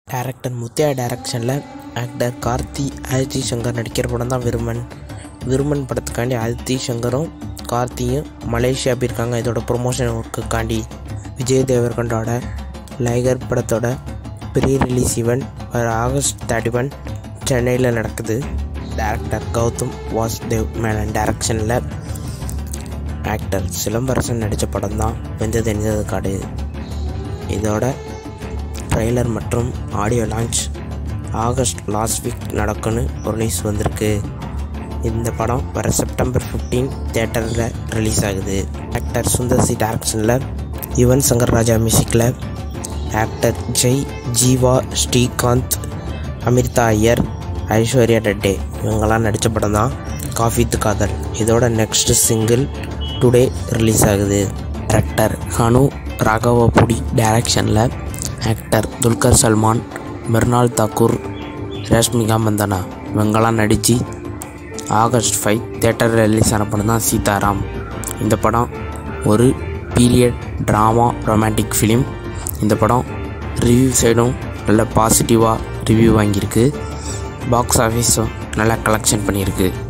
director Muthiah டைரக்ஷனில் actor Karthi ஆதித்தி Shankar நடிக்கிற படம் தான் விருமன் விருமன் படத்துக்காண்டி ஆதித்தி சங்கரும் கார்த்தியும் மலேசியா போயிருக்காங்க இதோட ப்ரொமோஷன் ஒர்க்குக்காண்டி விஜய் தேவர்கண்டோட லைகர் படத்தோட ப்ரீ ரிலீஸ் ஈவெண்ட் வர ஆகஸ்ட் தேர்ட்டி ஒன் சென்னையில் நடக்குது டேரக்டர் கௌதம் வாசுதேவ் மேனன் டைரக்ஷனில் ஆக்டர் சிலம்பரசன் நடித்த படம் தான் வெந்து தெரிஞ்சது காடு இதோட ட்ரெய்லர் மற்றும் audio launch August last week நடக்குன்னு ஒரு நியூஸ் வந்திருக்கு இந்த படம் வர செப்டம்பர் ஃபிஃப்டீன் தேட்டரில் ரிலீஸ் ஆகுது ஆக்டர் சுந்தர் சி டேரக்ஷனில் யுவன் சங்கர் ராஜா மியூசிக்கில் ஆக்டர் ஜெய் ஜீவா ஸ்ரீகாந்த் அமிர்தா ஐயர் ஐஸ்வர்யா டட்டே இவங்கெல்லாம் நடித்த படம் தான் காஃபி து காதல் இதோட நெக்ஸ்ட் சிங்கிள் டுடே ரிலீஸ் ஆகுது டேரக்டர் ஹனு ராகவபுடி டைரக்ஷனில் ஆக்டர் துல்கர் சல்மான் மிர்னால் தாக்கூர் ரேஷ்மிகா மந்தனா இவங்கெல்லாம் நடித்து ஆகஸ்ட் ஃபைவ் தேட்டரில் ரிலீஸ் ஆன படம் தான் சீதாராம் இந்த படம் ஒரு பீரியட் ட்ராமா ரொமான்டிக் ஃபிலிம் இந்த படம் ரிவ்யூ சைடும் நல்ல பாசிட்டிவாக ரிவ்யூ வாங்கியிருக்கு பாக்ஸ் ஆஃபீஸும் நல்லா கலெக்ஷன் பண்ணியிருக்கு